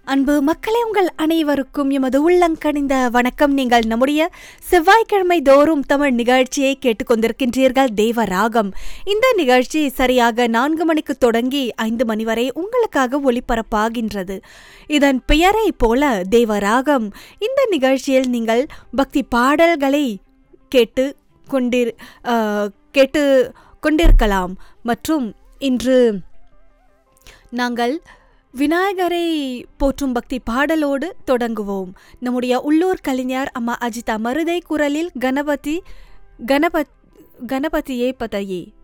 அன்பு மக்களே உங்கள் அனைவருக்கும் எமது உள்ளங்கணிந்த வணக்கம் நீங்கள் நம்முடைய செவ்வாய்க்கிழமை தோறும் தமிழ் நிகழ்ச்சியை கேட்டுக்கொண்டிருக்கின்றீர்கள் தேவராகம் இந்த நிகழ்ச்சி சரியாக நான்கு மணிக்கு தொடங்கி ஐந்து மணி வரை உங்களுக்காக ஒளிபரப்பாகின்றது இதன் பெயரை போல தேவராகம் இந்த நிகழ்ச்சியில் நீங்கள் பக்தி பாடல்களை கேட்டு கொண்டிர் அஹ், கேட்டு கொண்டிருக்கலாம் மற்றும் இன்று நாங்கள் விநாயகரை போற்றும் பக்தி பாடலோடு தொடங்குவோம் நம்முடைய உள்ளூர் கலைஞர் அம்மா அஜிதா மருதை குரலில் கணபதி கணபத் கணபதியே பதையே